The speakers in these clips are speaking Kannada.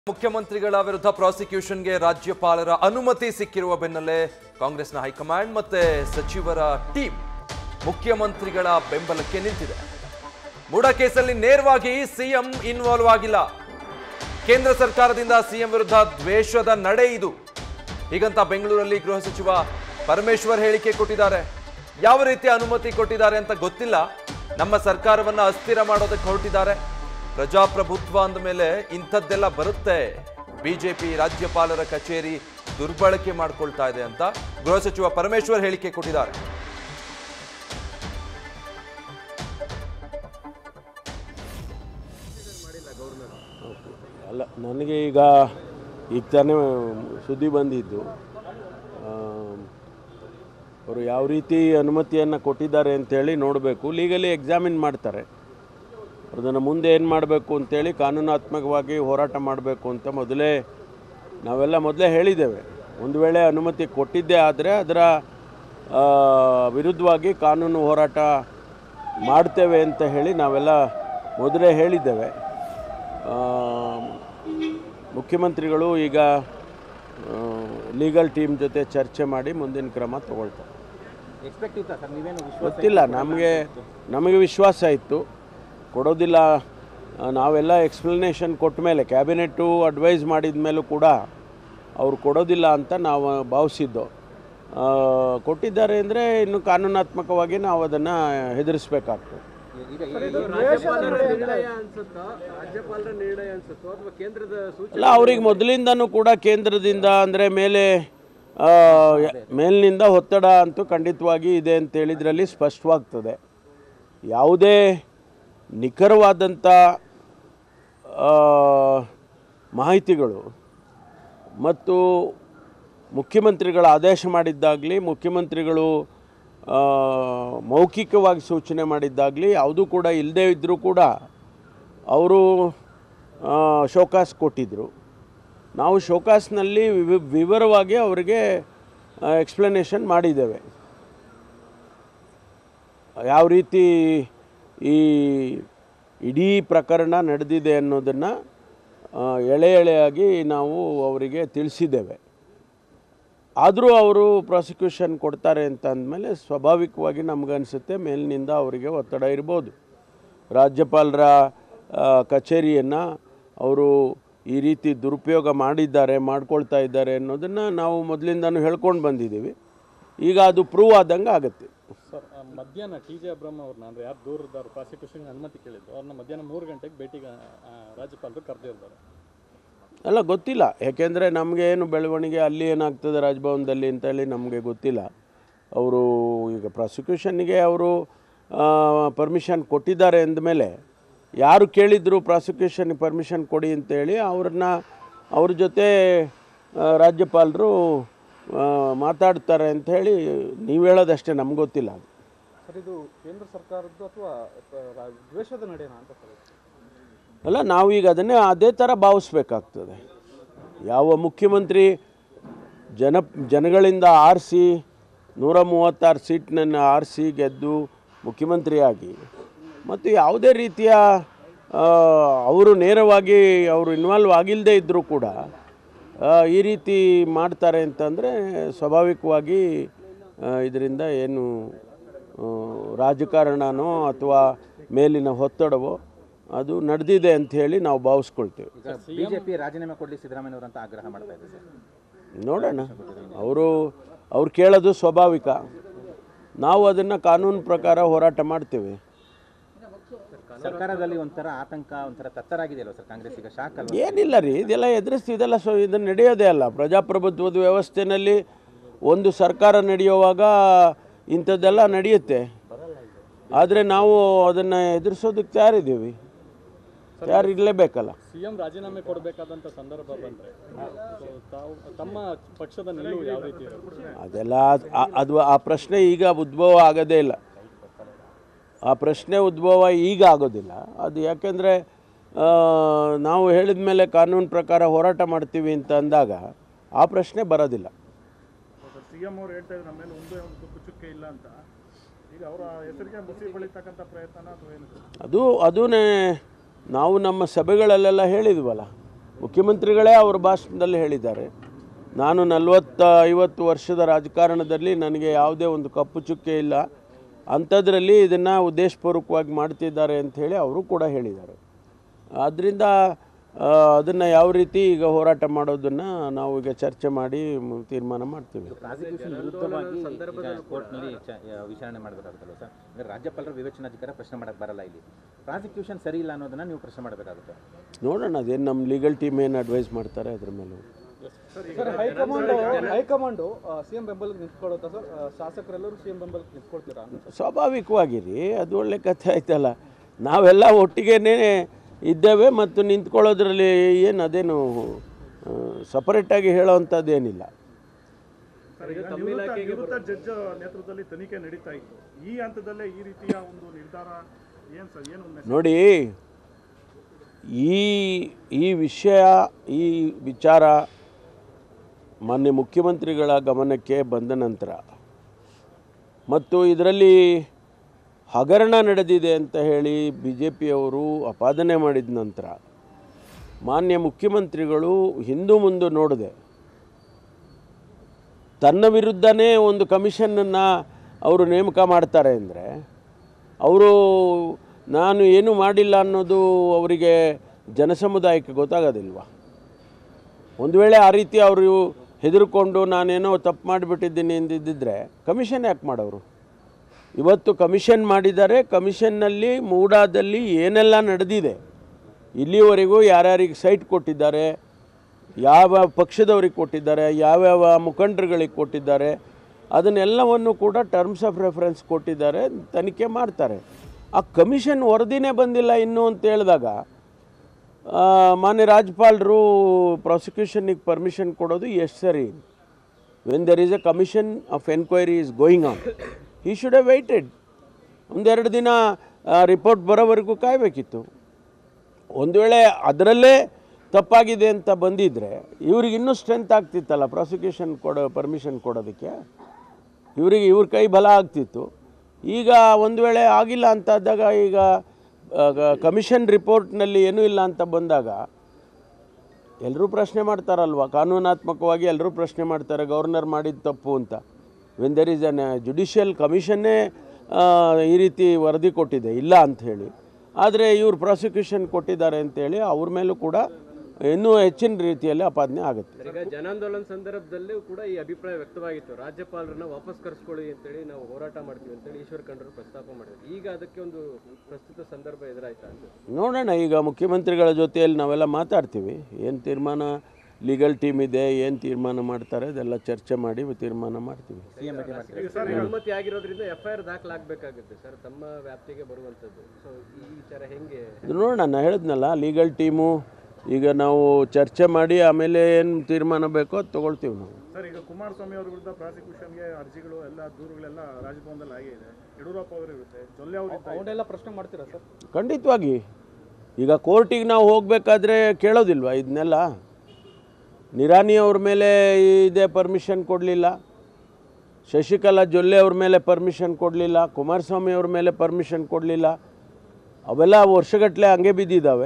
ಮುಖ್ಯಮಂತ್ರಿಗಳ ವಿರುದ್ಧ ಪ್ರಾಸಿಕ್ಯೂಷನ್ಗೆ ರಾಜ್ಯಪಾಲರ ಅನುಮತಿ ಸಿಕ್ಕಿರುವ ಬೆನ್ನಲ್ಲೇ ಕಾಂಗ್ರೆಸ್ನ ಹೈಕಮಾಂಡ್ ಮತ್ತೆ ಸಚಿವರ ಟೀಮ್ ಮುಖ್ಯಮಂತ್ರಿಗಳ ಬೆಂಬಲಕ್ಕೆ ನಿಂತಿದೆ ಮೂಡ ಕೇಸಲ್ಲಿ ನೇರವಾಗಿ ಸಿಎಂ ಇನ್ವಾಲ್ವ್ ಆಗಿಲ್ಲ ಕೇಂದ್ರ ಸರ್ಕಾರದಿಂದ ಸಿಎಂ ವಿರುದ್ಧ ದ್ವೇಷದ ನಡೆ ಇದು ಹೀಗಂತ ಬೆಂಗಳೂರಲ್ಲಿ ಗೃಹ ಸಚಿವ ಪರಮೇಶ್ವರ್ ಹೇಳಿಕೆ ಕೊಟ್ಟಿದ್ದಾರೆ ಯಾವ ರೀತಿ ಅನುಮತಿ ಕೊಟ್ಟಿದ್ದಾರೆ ಅಂತ ಗೊತ್ತಿಲ್ಲ ನಮ್ಮ ಸರ್ಕಾರವನ್ನ ಅಸ್ಥಿರ ಮಾಡೋದಕ್ಕೆ ಹೊರಟಿದ್ದಾರೆ ಪ್ರಜಾಪ್ರಭುತ್ವ ಅಂದ ಮೇಲೆ ಇಂಥದ್ದೆಲ್ಲ ಬರುತ್ತೆ ಬಿಜೆಪಿ ರಾಜ್ಯಪಾಲರ ಕಚೇರಿ ದುರ್ಬಳಕೆ ಮಾಡ್ಕೊಳ್ತಾ ಇದೆ ಅಂತ ಗೃಹ ಸಚಿವ ಪರಮೇಶ್ವರ್ ಹೇಳಿಕೆ ಕೊಟ್ಟಿದ್ದಾರೆ ಅಲ್ಲ ನನಗೆ ಈಗ ಈಗ ತಾನೇ ಸುದ್ದಿ ಬಂದಿದ್ದು ಅವರು ಯಾವ ರೀತಿ ಅನುಮತಿಯನ್ನು ಕೊಟ್ಟಿದ್ದಾರೆ ಅಂತೇಳಿ ನೋಡಬೇಕು ಲೀಗಲಿ ಎಕ್ಸಾಮಿನ್ ಮಾಡ್ತಾರೆ ಅದನ್ನು ಮುಂದೆ ಏನು ಮಾಡಬೇಕು ಅಂತೇಳಿ ಕಾನೂನಾತ್ಮಕವಾಗಿ ಹೋರಾಟ ಮಾಡಬೇಕು ಅಂತ ಮೊದಲೇ ನಾವೆಲ್ಲ ಮೊದಲೇ ಹೇಳಿದ್ದೇವೆ ಒಂದು ವೇಳೆ ಅನುಮತಿ ಕೊಟ್ಟಿದ್ದೇ ಆದರೆ ಅದರ ಆ, ವಿರುದ್ಧವಾಗಿ ಕಾನೂನು ಹೋರಾಟ ಮಾಡ್ತೇವೆ ಅಂತ ಹೇಳಿ ನಾವೆಲ್ಲ ಮೊದಲೇ ಹೇಳಿದ್ದೇವೆ ಆ, ಮುಖ್ಯಮಂತ್ರಿಗಳು ಈಗ ಲೀಗಲ್ ಟೀಮ್ ಜೊತೆ ಚರ್ಚೆ ಮಾಡಿ ಮುಂದಿನ ಕ್ರಮ ತಗೊಳ್ತಾರೆ ಎಕ್ಸ್ಪೆಕ್ಟ್ ಇತ್ತಾ ಸರ್ ನೀವೇನು ವಿಶ್ವಾಸ ಗೊತ್ತಿಲ್ಲ ನಮಗೆ ನಮಗೆ ವಿಶ್ವಾಸ ಇತ್ತು ಕೊಡೋದಿಲ್ಲ ಆ, ನಾವೆಲ್ಲ ಎಕ್ಸ್ಪ್ಲನೇಷನ್ ಕೊಟ್ಟ ಮೇಲೆ ಕ್ಯಾಬಿನೆಟ್ಟು ಅಡ್ವೈಸ್ ಮಾಡಿದ ಮೇಲೂ ಕೂಡ ಅವ್ರು ಕೊಡೋದಿಲ್ಲ ಅಂತ ನಾವು ಭಾವಿಸಿದ್ದು ಆ, ಕೊಟ್ಟಿದ್ದಾರೆ ಅಂದರೆ ಇನ್ನು ಕಾನೂನಾತ್ಮಕವಾಗಿ ನಾವು ಅದನ್ನು ಹೆದರಿಸ್ಬೇಕಾಗ್ತದೆ ಈಗ ಈ- ರಾಜ್ಯಪಾಲರ ನಿರ್ಣಯ ಅನ್ಸುತ್ತೋ ರಾಜ್ಯಪಾಲರ ನಿರ್ಣಯ ಅನ್ಸುತ್ತೋ ಅಥವಾ ಕೇಂದ್ರದ ಸೂಚನೆ ಅಲ್ಲ ಅವ್ರಿಗೆ ಮೊದಲಿಂದನೂ ಕೂಡ ಕೇಂದ್ರದಿಂದ ಅಂದರೆ ಮೇಲೆ ಆ, ಮೇಲಿನಿಂದ ಒತ್ತಡ ಅಂತೂ ಖಂಡಿತವಾಗಿ ಇದೆ ಅಂತ ಹೇಳಿದ್ರಲ್ಲಿ ಸ್ಪಷ್ಟವಾಗ್ತದೆ ಯಾವುದೇ ನಿಖರವಾದಂಥ ಆ, ಮಾಹಿತಿಗಳು ಮತ್ತು ಮುಖ್ಯಮಂತ್ರಿಗಳ ಆದೇಶ ಮಾಡಿದ್ದಾಗಲಿ ಮುಖ್ಯಮಂತ್ರಿಗಳು ಆ, ಮೌಖಿಕವಾಗಿ ಸೂಚನೆ ಮಾಡಿದ್ದಾಗಲಿ ಯಾವುದೂ ಕೂಡ ಇಲ್ಲದೇ ಇದ್ದರೂ ಕೂಡ ಅವರು ಶೋಕಾಸ್ ಕೊಟ್ಟಿದ್ದರು ನಾವು ಶೋಕಾಸ್ನಲ್ಲಿ ವಿವ ವಿವರವಾಗಿ ಅವರಿಗೆ ಎಕ್ಸ್ಪ್ಲನೇಷನ್ ಮಾಡಿದ್ದೇವೆ ಯಾವ ರೀತಿ ಈ ಇಡೀ ಪ್ರಕರಣ ನಡೆದಿದೆ ಅನ್ನೋದನ್ನು ಎಳೆ ಎಳೆಯಾಗಿ ನಾವು ಅವರಿಗೆ ತಿಳಿಸಿದ್ದೇವೆ ಆದರೂ ಅವರು ಪ್ರಾಸಿಕ್ಯೂಷನ್ ಕೊಡ್ತಾರೆ ಅಂತ ಅಂದಮೇಲೆ ಸ್ವಾಭಾವಿಕವಾಗಿ ನಮಗನ್ಸುತ್ತೆ ಮೇಲಿನಿಂದ ಅವರಿಗೆ ಒತ್ತಡ ಇರ್ಬೋದು ರಾಜ್ಯಪಾಲರ ಕಚೇರಿಯನ್ನು ಅವರು ಈ ರೀತಿ ದುರುಪಯೋಗ ಮಾಡಿದ್ದಾರೆ ಮಾಡ್ಕೊಳ್ತಾ ಇದ್ದಾರೆ ಅನ್ನೋದನ್ನು ನಾವು ಮೊದಲಿಂದನೂ ಹೇಳ್ಕೊಂಡು ಬಂದಿದ್ದೀವಿ ಈಗ ಅದು ಪ್ರೂವ್ ಆದಂಗೆ ಆಗುತ್ತೆ ಸರ್ ಆ, ಮಧ್ಯಾಹ್ನ ಟಿ ಜೆ ಅಬ್ರಹ್ಮ ಅವ್ರನ್ನ ಅಂದರೆ ಯಾರು ದೂರದವ್ರು ಪ್ರಾಸಿಕ್ಯೂಷನ್ಗೆ ಅನುಮತಿ ಕೇಳಿದ್ದು ಅವ್ರನ್ನ ಮಧ್ಯಾಹ್ನ ಮೂರು ಗಂಟೆಗೆ ಭೇಟಿಗೆ ಆ, ರಾಜ್ಯಪಾಲರು ಕರೆದಿರ್ತಾರೆ ಅಲ್ಲ ಗೊತ್ತಿಲ್ಲ ಯಾಕೆಂದರೆ ನಮಗೆ ಏನು ಬೆಳವಣಿಗೆ ಅಲ್ಲಿ ಏನಾಗ್ತದೆ ರಾಜಭವನದಲ್ಲಿ ಅಂತೇಳಿ ನಮಗೆ ಗೊತ್ತಿಲ್ಲ ಅವರು ಈಗ ಪ್ರಾಸಿಕ್ಯೂಷನ್ನಿಗೆ ಅವರು ಪರ್ಮಿಷನ್ ಕೊಟ್ಟಿದ್ದಾರೆ ಅಂದಮೇಲೆ ಯಾರು ಕೇಳಿದ್ರು ಪ್ರಾಸಿಕ್ಯೂಷನ್ಗೆ ಪರ್ಮಿಷನ್ ಕೊಡಿ ಅಂತೇಳಿ ಅವ್ರನ್ನ ಅವ್ರ ಜೊತೆ ಆ, ರಾಜ್ಯಪಾಲರು ಆ, ಮಾತಾಡ್ತಾರೆ ಅಂತ ಹೇಳಿ ನೀವು ಹೇಳೋದಷ್ಟೇ ನಮ್ಗೆ ಗೊತ್ತಿಲ್ಲ ಅದು ಸರ್ ಇದು ಕೇಂದ್ರ ಸರ್ಕಾರದ್ದು ಅಥವಾ ದ್ವೇಷದ ನಡೆನಾ ಅಂತ ಸರ್ ಅಲ್ಲ ನಾವೀಗ ಅದನ್ನೇ ಅದೇ ಥರ ಭಾವಿಸ್ಬೇಕಾಗ್ತದೆ ಯಾವ ಮುಖ್ಯಮಂತ್ರಿ ಜನ ಜನಗಳಿಂದ ಆರಿಸಿ ನೂರ ಮೂವತ್ತಾರು ಸೀಟ್ನನ್ನು ಆರಿಸಿ ಗೆದ್ದು ಮುಖ್ಯಮಂತ್ರಿಯಾಗಿ ಮತ್ತು ಯಾವುದೇ ರೀತಿಯ ಆ, ಅವರು ನೇರವಾಗಿ ಅವರು ಇನ್ವಾಲ್ವ್ ಆಗಿಲ್ಲದೆ ಇದ್ದರೂ ಕೂಡ ಆ, ಈ ರೀತಿ ಮಾಡ್ತಾರೆ ಅಂತಂದರೆ ಸ್ವಾಭಾವಿಕವಾಗಿ ಇದರಿಂದ ಏನು ಆ, ರಾಜಕಾರಣನೋ ಅಥವಾ ಮೇಲಿನ ಒತ್ತಡವೋ ಅದು ನಡೆದಿದೆ ಅಂತ ಹೇಳಿ ನಾವು ಭಾವಿಸ್ಕೊಳ್ತೇವೆ ಈಗ ಬಿಜೆಪಿ ರಾಜೀನಾಮೆ ಕೊಡ್ಲಿ ಸಿದ್ದರಾಮಯ್ಯ ಅಂತ ಆಗ್ರಹ ಮಾಡ್ತಾ ಇದೆ ಸರ್ ನೋಡೋಣ ಅವರು ಅವ್ರು ಕೇಳೋದು ಸ್ವಾಭಾವಿಕ ನಾವು ಅದನ್ನು ಕಾನೂನು ಪ್ರಕಾರ ಹೋರಾಟ ಮಾಡ್ತೇವೆ ಸರ್ಕಾರದಲ್ಲಿ ಒಂಥರ ಆತಂಕ ಒಂಥರ ತತ್ತರಾಗಿದೆಯಲ್ಲ ಸರ್ ಕಾಂಗ್ರೆಸ್ ಈಗ ಶಾಕ್ ಅಲ್ವಾ ಏನಿಲ್ಲ ರೀ ಇದೆಲ್ಲ ಎದುರಿಸ್ತಿ ಇದೆಲ್ಲ ಸೊ ಇದನ್ನು ನಡೆಯೋದೇ ಅಲ್ಲ ಪ್ರಜಾಪ್ರಭುತ್ವದ ವ್ಯವಸ್ಥೆಯಲ್ಲಿ ಒಂದು ಸರ್ಕಾರ ನಡೆಯುವಾಗ ಇಂಥದ್ದೆಲ್ಲ ನಡೆಯುತ್ತೆ ಆದರೆ ನಾವು ಅದನ್ನು ಎದುರಿಸೋದಕ್ಕೆ ತಯಾರಿದ್ದೀವಿ ತಯಾರಿರಲೇಬೇಕಲ್ಲ ಸಿ ಎಂ ರಾಜೀನಾಮೆ ಕೊಡಬೇಕಾದಂಥ ಸಂದರ್ಭ ಬಂದರೆ ತಾವು ತಮ್ಮ ಪಕ್ಷದ ನಿಲುವು ಯಾವ ರೀತಿ ಇರುತ್ತೆ ಅದೆಲ್ಲ ಆ- ಅದು ಆ ಪ್ರಶ್ನೆ ಈಗ ಉದ್ಭವ ಆಗೋದೇ ಇಲ್ಲ ಆ ಪ್ರಶ್ನೆ ಉದ್ಭವ ಈಗ ಆಗೋದಿಲ್ಲ ಅದು ಯಾಕೆಂದರೆ ನಾವು ಹೇಳಿದ ಮೇಲೆ ಕಾನೂನು ಪ್ರಕಾರ ಹೋರಾಟ ಮಾಡ್ತೀವಿ ಅಂತ ಅಂದಾಗ ಆ ಪ್ರಶ್ನೆ ಬರೋದಿಲ್ಲ ಸಿ ಎಂ ಅವ್ರು ಹೇಳ್ತಾ ಇದ್ರು ನಮ್ಮ ಮೇಲೆ ಒಂದೇ ಒಂದು ತುಪ್ಪು ಚುಕ್ಕೆ ಇಲ್ಲ ಅಂತ ಈಗ ಅವರ ಹೆಸರಿಗೆ ಮುಸಿ ಬೆಳೀತಕ್ಕಂಥ ಪ್ರಯತ್ನ ಅಥವಾ ಏನು ಅದು ಅದೂ ನಾವು ನಮ್ಮ ಸಭೆಗಳಲ್ಲೆಲ್ಲ ಹೇಳಿದ್ವಲ್ಲ ಮುಖ್ಯಮಂತ್ರಿಗಳೇ ಅವ್ರ ಭಾಷಣದಲ್ಲಿ ಹೇಳಿದ್ದಾರೆ ನಾನು ನಲವತ್ತ ಐವತ್ತು ವರ್ಷದ ರಾಜಕಾರಣದಲ್ಲಿ ನನಗೆ ಯಾವುದೇ ಒಂದು ಕಪ್ಪು ಚುಕ್ಕೆ ಇಲ್ಲ ಅಂಥದ್ರಲ್ಲಿ ಇದನ್ನು ಉದ್ದೇಶಪೂರ್ವಕವಾಗಿ ಮಾಡ್ತಿದ್ದಾರೆ ಅಂತ ಹೇಳಿ ಅವರು ಕೂಡ ಹೇಳಿದ್ದಾರೆ ಆದ್ದರಿಂದ ಅದನ್ನು ಯಾವ ರೀತಿ ಈಗ ಹೋರಾಟ ಮಾಡೋದನ್ನು ನಾವು ಈಗ ಚರ್ಚೆ ಮಾಡಿ ಮ್, ತೀರ್ಮಾನ ಮಾಡ್ತೀವಿ ಪ್ರಾಸಿಕ್ಯೂಷನ್ ವಿರುದ್ಧವಾಗಿ ಈಗ ಕೋರ್ಟ್ನಲ್ಲಿ ಚ- ವಿಚಾರಣೆ ಮಾಡಬೇಕಾಗುತ್ತಲ್ಲ ಸರ್ ಅಂದ್ರೆ ರಾಜ್ಯಪಾಲರ ವಿವೇಚನಾಧಿಕಾರ ಪ್ರಶ್ನೆ ಮಾಡಕ್ಕೆ ಬರಲ್ಲ ಇಲ್ಲಿ ಪ್ರಾಸಿಕ್ಯೂಷನ್ ಸರಿ ಇಲ್ಲ ಅನ್ನೋದನ್ನ ನೀವು ಪ್ರಶ್ನೆ ಮಾಡಬೇಕಾಗುತ್ತೆ ನೋಡೋಣ ಅದೇನು ನಮ್ಮ ಲೀಗಲ್ ಟೀಮ್ ಏನು ಅಡ್ವೈಸ್ ಮಾಡ್ತಾರೆ ಅದ್ರ ಮೇಲೆ ಸರ್ ಹೈಕಮಾಂಡ್ ಹೈಕಮಾಂಡು ಸಿಎಂ ಬೆಂಬಲಕ್ಕೆ ನಿಂತ್ಕೊಳ್ಳುತ್ತಾ ಸರ್ ಆ, ಶಾಸಕರೆಲ್ಲರೂ ಸಿಎಂ ಬೆಂಬಲಕ್ಕೆ ನಿಂತ್ಕೊಳ್ತೀರಾ ಅಂತ ಸ್ವಾಭಾವಿಕವಾಗಿರಿ ಅದು ಒಳ್ಳೆ ಕಥೆ ಆಯ್ತಲ್ಲ ನಾವೆಲ್ಲ ಒಟ್ಟಿಗೆನೇ ಇದ್ದೇವೆ ಮತ್ತು ನಿಂತ್ಕೊಳ್ಳೋದ್ರಲ್ಲಿ ಏನು ಅದೇನು ಸಪರೇಟಾಗಿ ಹೇಳೋವಂಥದ್ದು ಏನಿಲ್ಲ ಸರ್, ಈಗ ನಿವೃತ್ತ ನಿವೃತ್ತ ಜಡ್ಜ್ ನೇತೃತ್ವದಲ್ಲಿ ತನಿಖೆ ನಡೀತಾ ಇತ್ತು ಈ ಹಂತದಲ್ಲೇ ಈ ರೀತಿಯ ಒಂದು ನಿರ್ಧಾರ ಏನ್ ಸರ್ ಏನು message? ನೋಡಿ ಈ ಈ ವಿಷಯ ಈ ವಿಚಾರ ಮಾನ್ಯ ಮುಖ್ಯಮಂತ್ರಿಗಳ ಗಮನಕ್ಕೆ ಬಂದ ನಂತರ ಮತ್ತು ಇದರಲ್ಲಿ ಹಗರಣ ನಡೆದಿದೆ ಅಂತ ಹೇಳಿ ಬಿ ಜೆ ಪಿಯವರು ಅಪಾದನೆ ಮಾಡಿದ ನಂತರ ಮಾನ್ಯ ಮುಖ್ಯಮಂತ್ರಿಗಳು ಹಿಂದು ಮುಂದೆ ನೋಡದೆ ತನ್ನ ವಿರುದ್ಧನೇ ಒಂದು ಕಮಿಷನನ್ನು ಅವರು ನೇಮಕ ಮಾಡ್ತಾರೆ ಅಂದರೆ ಅವರು ನಾನು ಏನು ಮಾಡಿಲ್ಲ ಅನ್ನೋದು ಅವರಿಗೆ ಜನಸಮುದಾಯಕ್ಕೆ ಗೊತ್ತಾಗೋದಿಲ್ವಾ ಒಂದು ವೇಳೆ ಆ ರೀತಿ ಅವರು ಹೆದರ್ಕೊಂಡು ನಾನೇನೋ ತಪ್ಪು ಮಾಡಿಬಿಟ್ಟಿದ್ದೀನಿ ಎಂದಿದ್ದರೆ ಕಮಿಷನ್ ಯಾಕೆ ಮಾಡೋರು ಇವತ್ತು ಕಮಿಷನ್ ಮಾಡಿದ್ದಾರೆ ಕಮಿಷನ್ನಲ್ಲಿ ಮೂಡಾದಲ್ಲಿ ಏನೆಲ್ಲ ನಡೆದಿದೆ ಇಲ್ಲಿವರೆಗೂ ಯಾರ್ಯಾರಿಗೆ ಸೈಟ್ ಕೊಟ್ಟಿದ್ದಾರೆ ಯಾವ ಪಕ್ಷದವ್ರಿಗೆ ಕೊಟ್ಟಿದ್ದಾರೆ ಯಾವ್ಯಾವ ಮುಖಂಡರುಗಳಿಗೆ ಕೊಟ್ಟಿದ್ದಾರೆ ಅದನ್ನೆಲ್ಲವನ್ನು ಕೂಡ ಟರ್ಮ್ಸ್ ಆಫ್ ರೆಫರೆನ್ಸ್ ಕೊಟ್ಟಿದ್ದಾರೆ ತನಿಖೆ ಮಾಡ್ತಾರೆ ಆ ಕಮಿಷನ್ ವರದಿನೇ ಬಂದಿಲ್ಲ ಇನ್ನೂ ಅಂತ ಹೇಳಿದಾಗ ಆ, ಮಾನ್ಯ ರಾಜ್ಯಪಾಲರು ಪ್ರಾಸಿಕ್ಯೂಷನ್ನಿಗೆ ಪರ್ಮಿಷನ್ ಕೊಡೋದು ಎಷ್ಟು ಸರಿ when there is a commission of enquiry is going on he should have waited ಒಂದೆರಡು ದಿನ ರಿಪೋರ್ಟ್ ಬರೋವರೆಗೂ ಕಾಯಬೇಕಿತ್ತು ಒಂದು ವೇಳೆ ಅದರಲ್ಲೇ ತಪ್ಪಾಗಿದೆ ಅಂತ ಬಂದಿದ್ದರೆ ಇವ್ರಿಗೆ ಇನ್ನೂ ಸ್ಟ್ರೆಂತ್ ಆಗ್ತಿತ್ತಲ್ಲ ಪ್ರಾಸಿಕ್ಯೂಷನ್ ಕೊಡೋ ಪರ್ಮಿಷನ್ ಕೊಡೋದಕ್ಕೆ ಇವರಿಗೆ ಇವ್ರ ಕೈ ಬಲ ಆಗ್ತಿತ್ತು ಈಗ ಒಂದು ವೇಳೆ ಆಗಿಲ್ಲ ಅಂತಾದಾಗ ಈಗ ಕಮಿಷನ್ ರಿಪೋರ್ಟ್ನಲ್ಲಿ ಏನೂ ಇಲ್ಲ ಅಂತ ಬಂದಾಗ ಎಲ್ಲರೂ ಪ್ರಶ್ನೆ ಮಾಡ್ತಾರಲ್ವ ಕಾನೂನಾತ್ಮಕವಾಗಿ ಎಲ್ಲರೂ ಪ್ರಶ್ನೆ ಮಾಡ್ತಾರೆ ಗವರ್ನರ್ ಮಾಡಿದ ತಪ್ಪು ಅಂತ when there is an judicial ಕಮಿಷನ್ನೇ ಈ ರೀತಿ ವರದಿ ಕೊಟ್ಟಿದೆ ಇಲ್ಲ ಅಂತ ಹೇಳಿ ಆದರೆ ಇವರು ಪ್ರಾಸಿಕ್ಯೂಷನ್ ಕೊಟ್ಟಿದ್ದಾರೆ ಅಂತೇಳಿ ಅವ್ರ ಮೇಲೂ ಕೂಡ ಇನ್ನೂ ಹೆಚ್ಚಿನ ರೀತಿಯಲ್ಲಿ ಅಪಾದನೆ ಆಗುತ್ತೆ ಈಗ ಜನಾಂದೋಲನ ಸಂದರ್ಭದಲ್ಲೂ ಕೂಡ ಈ ಅಭಿಪ್ರಾಯ ವ್ಯಕ್ತವಾಗಿತ್ತು ರಾಜ್ಯಪಾಲರನ್ನ ವಾಪಸ್ ಕರೆಸ್ಕೊಳ್ಳಿ ಅಂತೇಳಿ ನಾವು ಹೋರಾಟ ಮಾಡ್ತೀವಿ ಅಂತೇಳಿ ಈಶ್ವರ್ ಖಂಡ್ರು ಪ್ರಸ್ತಾಪ ಮಾಡಿದ್ರು ಈಗ ಅದಕ್ಕೆ ಒಂದು ಪ್ರಸ್ತುತ ಸಂದರ್ಭ ಎದುರಾಯ್ತಾ ಅಂತ ನೋಡೋಣ ಈಗ ಮುಖ್ಯಮಂತ್ರಿಗಳ ಜೊತೆಯಲ್ಲಿ ನಾವೆಲ್ಲ ಮಾತಾಡ್ತೀವಿ ಏನು ತೀರ್ಮಾನ ಲೀಗಲ್ ಟೀಮ್ ಇದೆ ಏನು ತೀರ್ಮಾನ ಮಾಡ್ತಾರೆ ಅದೆಲ್ಲ ಚರ್ಚೆ ಮಾಡಿ ತೀರ್ಮಾನ ಮಾಡ್ತೀವಿ ಸಿಎಂ ಭೇಟಿ ಮಾಡ್ತೀರಾ ಅನುಮತಿ ಆಗಿರೋದ್ರಿಂದ ಎಫ್ ಐ ಆರ್ ದಾಖಲಾಗಬೇಕಾಗುತ್ತೆ ಸರ್ ತಮ್ಮ ವ್ಯಾಪ್ತಿಗೆ ಬರುವಂಥದ್ದು ಸೊ ಈ ವಿಚಾರ ಹೆಂಗೆ ಇದು ನೋಡೋಣ ನಾನು ಹೇಳಿದ್ನಲ್ಲ ಲೀಗಲ್ ಟೀಮು ಈಗ ನಾವು ಚರ್ಚೆ ಮಾಡಿ ಆಮೇಲೆ ಏನು ತೀರ್ಮಾನ ಬೇಕೋ ಅದು ತೊಗೊಳ್ತೀವಿ ನಾವು ಸರ್ ಈಗ ಕುಮಾರಸ್ವಾಮಿ ಅವರ ವಿರುದ್ಧ ಪ್ರಾಸಿಕ್ಯೂಷನ್ಗೆ ಅರ್ಜಿಗಳು ಎಲ್ಲ ದೂರುಗಳೆಲ್ಲ ರಾಜಭವನದಲ್ಲಿ ಆಗಿದೆ ಯಡಿಯೂರಪ್ಪ ಅವರು ಇರುತ್ತೆ ಜೊಲ್ಲೆ ಅವರು ಅವನ್ನೆಲ್ಲ ಪ್ರಶ್ನೆ ಮಾಡ್ತೀರಾ ಸರ್ ಖಂಡಿತವಾಗಿ ಈಗ ಕೋರ್ಟಿಗೆ ನಾವು ಹೋಗಬೇಕಾದ್ರೆ ಕೇಳೋದಿಲ್ವಾ ಇದನ್ನೆಲ್ಲ ನಿರಾನಿ ಅವ್ರ ಮೇಲೆ ಇದೇ ಪರ್ಮಿಷನ್ ಕೊಡಲಿಲ್ಲ ಶಶಿಕಲಾ ಜೊಲ್ಲೆ ಅವ್ರ ಮೇಲೆ ಪರ್ಮಿಷನ್ ಕೊಡಲಿಲ್ಲ ಕುಮಾರಸ್ವಾಮಿ ಅವ್ರ ಮೇಲೆ ಪರ್ಮಿಷನ್ ಕೊಡಲಿಲ್ಲ ಅವೆಲ್ಲ ವರ್ಷಗಟ್ಟಲೆ ಹಂಗೆ ಬಿದ್ದಿದ್ದಾವೆ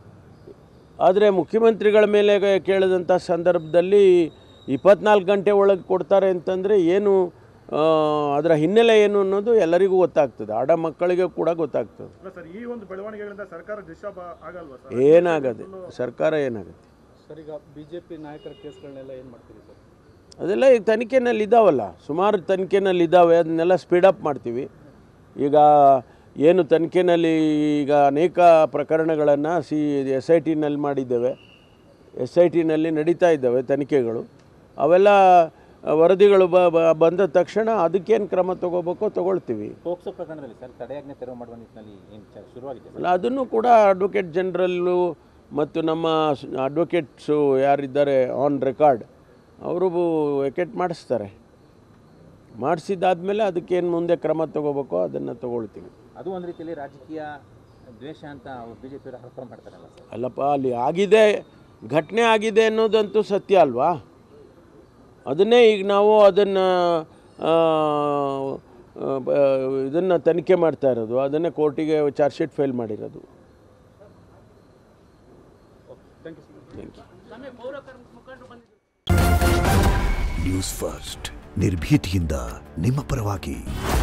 ಆದರೆ ಮುಖ್ಯಮಂತ್ರಿಗಳ ಮೇಲೆ ಕೇಳಿದಂಥ ಸಂದರ್ಭದಲ್ಲಿ ಇಪ್ಪತ್ನಾಲ್ಕು ಗಂಟೆ ಒಳಗೆ ಕೊಡ್ತಾರೆ ಅಂತಂದರೆ ಏನು ಆ, ಅದರ ಹಿನ್ನೆಲೆ ಏನು ಅನ್ನೋದು ಎಲ್ಲರಿಗೂ ಗೊತ್ತಾಗ್ತದೆ ಆಡ ಮಕ್ಕಳಿಗೆ ಕೂಡ ಗೊತ್ತಾಗ್ತದೆ ಅಲ್ಲ ಸರ್ ಈ ಒಂದು ಬೆಳವಣಿಗೆಗಳಿಂದ ಸರ್ಕಾರ ಡಿಸ್ಟರ್ಬ್ ಆಗಲ್ವಾ ಸರ್ ಏನಾಗದೆ ಸರ್ಕಾರ ಏನಾಗುತ್ತೆ ಸರ್ ಈಗ ಬಿ ಜೆ ಪಿ ನಾಯಕರ ಕೇಸ್ಗಳನ್ನೆಲ್ಲ ಏನು ಮಾಡ್ತೀರಿ ಸರ್ ಅದೆಲ್ಲ ಈಗ ತನಿಖೆನಲ್ಲಿ ಇದ್ದಾವಲ್ಲ ಸುಮಾರು ತನಿಖೆನಲ್ಲಿ ಇದ್ದಾವೆ ಅದನ್ನೆಲ್ಲ ಸ್ಪೀಡಪ್ ಮಾಡ್ತೀವಿ ಈಗ ಏನು ತನಿಖೆನಲ್ಲಿ ಈಗ ಅನೇಕ ಪ್ರಕರಣಗಳನ್ನು ಸಿ ಎಸ್ ಐ ಟಿನಲ್ಲಿ ಮಾಡಿದ್ದೇವೆ ಎಸ್ ಐ ಟಿನಲ್ಲಿ ನಡೀತಾ ಇದ್ದಾವೆ ತನಿಖೆಗಳು ಅವೆಲ್ಲ ವರದಿಗಳು ಬ ಬ- ಬಂದ ತಕ್ಷಣ ಅದಕ್ಕೇನು ಕ್ರಮ ತಗೋಬೇಕೋ ತಗೊಳ್ತೀವಿ ಪೋಕ್ಸೋ ಪ್ರಕರಣದಲ್ಲಿ ಸರ್ ತಡೆಯಾಜ್ಞೆ ತೆರವು ಮಾಡುವ ನಿಟ್ಟಿನಲ್ಲಿ ಏನು ಶುರುವಾಗಿದೆ ಸರ್ ಅಲ್ಲ ಅದನ್ನು ಕೂಡ ಅಡ್ವೊಕೇಟ್ ಜನರಲ್ಲು ಮತ್ತು ನಮ್ಮ ಅಡ್ವೊಕೇಟ್ಸು ಯಾರಿದ್ದಾರೆ ಆನ್ ರೆಕಾರ್ಡ್ ಅವರು ವೆಕೆಟ್ ಮಾಡಿಸ್ತಾರೆ ಮಾಡಿಸಿದ್ದಾದಮೇಲೆ ಅದಕ್ಕೇನು ಮುಂದೆ ಕ್ರಮ ತಗೋಬೇಕೋ ಅದನ್ನು ತಗೊಳ್ತೀವಿ ಅದು ಒಂದು ರೀತಿಯಲ್ಲಿ ರಾಜಕೀಯ ದ್ವೇಷ ಅಂತ ಅವ್ರು ಬಿ ಜೆ ಪಿಯವರು ಆರೋಪ ಮಾಡ್ತಾರಲ್ಲ ಸರ್ ಅಲ್ಲಪ್ಪ ಅಲ್ಲಿ ಆಗಿದೆ ಘಟನೆ ಆಗಿದೆ ಅನ್ನೋದಂತೂ ಸತ್ಯ ಅಲ್ವಾ ಅದನ್ನೇ ಈಗ ನಾವು ಅದನ್ನು ಇದನ್ನು ತನಿಖೆ ಮಾಡ್ತಾ ಇರೋದು ಅದನ್ನೇ ಕೋರ್ಟಿಗೆ ಚಾರ್ಜ್ ಶೀಟ್ ಫೈಲ್ ಮಾಡಿರೋದು thank you sir thank you news first ನಿರ್ಭೀತಿಯಿಂದ ನಿಮ್ಮ ಪರವಾಗಿ